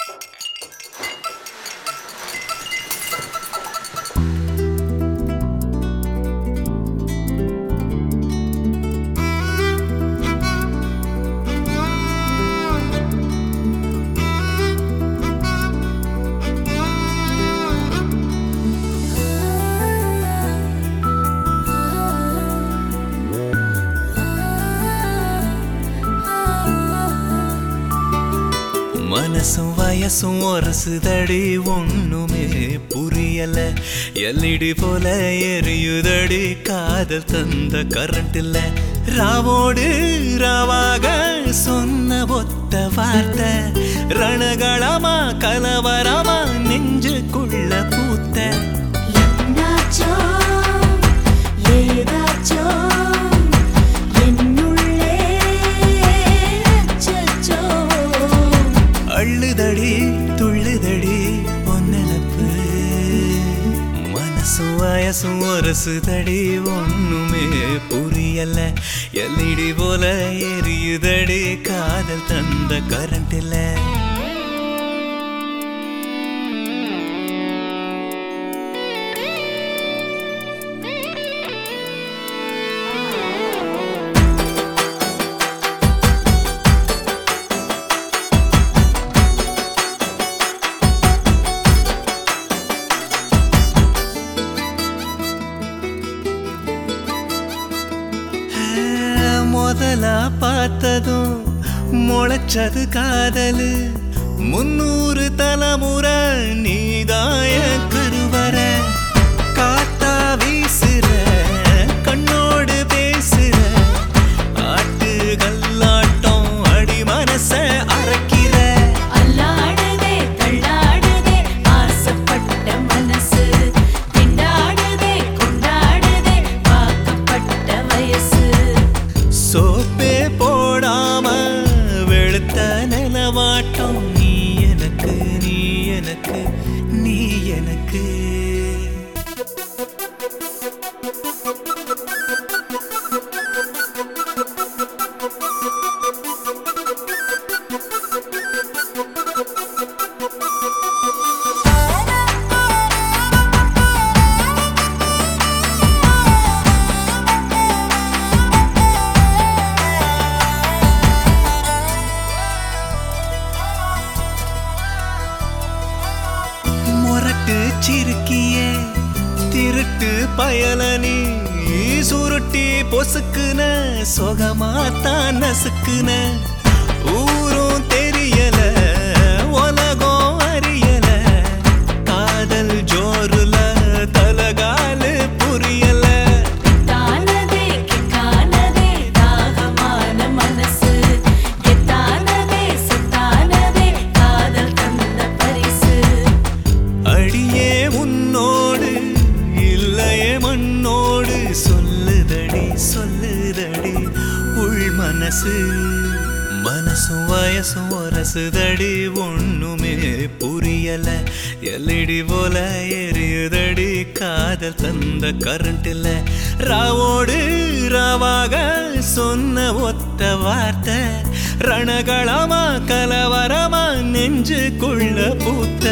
மனசும் வயசும் ஒரசுதடி ஒண்ணுமே புரியல எல்இடி போல எரியுதடி காதல் தந்த கரண்ட் இல்ல ராவோடு ராவாக சொன்ன ஒத்த வார்த்தை ரணகளமா கலவரமா நெஞ்சுக்குள்ள பூத்த என்னாச்சோ ஏதாச்சோ என்னுள்ளே அச்சச்சோ அள்ளுதடி துள்ளுதடி பொன்னெனப்பு மனசும் வயசும் ஒரசுதடி ஒண்ணுமே புரியல எல்இடி போல எரியுதடி காதல் தந்த கரண்ட் இல்ல முதலா பார்த்ததும் முளைச்சது காதலு முன்னூறு தலைமுறை நீதாய கருவற காத்தா வீசுற கண்ணோடு பேசுற ஆட்டு கல்லாட்டம் அடி மனச அரைக்கிற அல்லாடுதே தள்ளாடுதே ஆசைப்பட்ட மனசு திண்டாடுதே கொண்டாடுதே வாக்கப்பட்ட வயசு சோப்பே போடாம வெளுத்த நிலவாட்டம் நீ எனக்கு நீ எனக்கு நீ எனக்கு முரட்டு சிறுக்கியே திருட்டு பயலனி சுருட்டி பொசுக்குன சொகமாத்தான் நசுக்குன ஊரும் தெரியல உலகம் அறியல காதல் ஜோருல தலகாலு புரியல தானதே கிக்கானதே தாகமான மனசு எத்தானதே செத்தானதே காதல் தந்த பரிசு அடியே உன்னோடு இல்லையே மண்ணோடு சொல்லுதடி சொல்லுதடி உள் மனசு மனசும் வயசும் ஒரசுதடி ஒண்ணுமே புரியல எல்இடி போல எரியுதடி காதல் தந்த கரண்ட் இல்ல ராவோடு ராவாக சொன்ன ஒத்த வார்த்தை ரணகளமா கலவரமா நெஞ்சுக்குள்ள பூத்த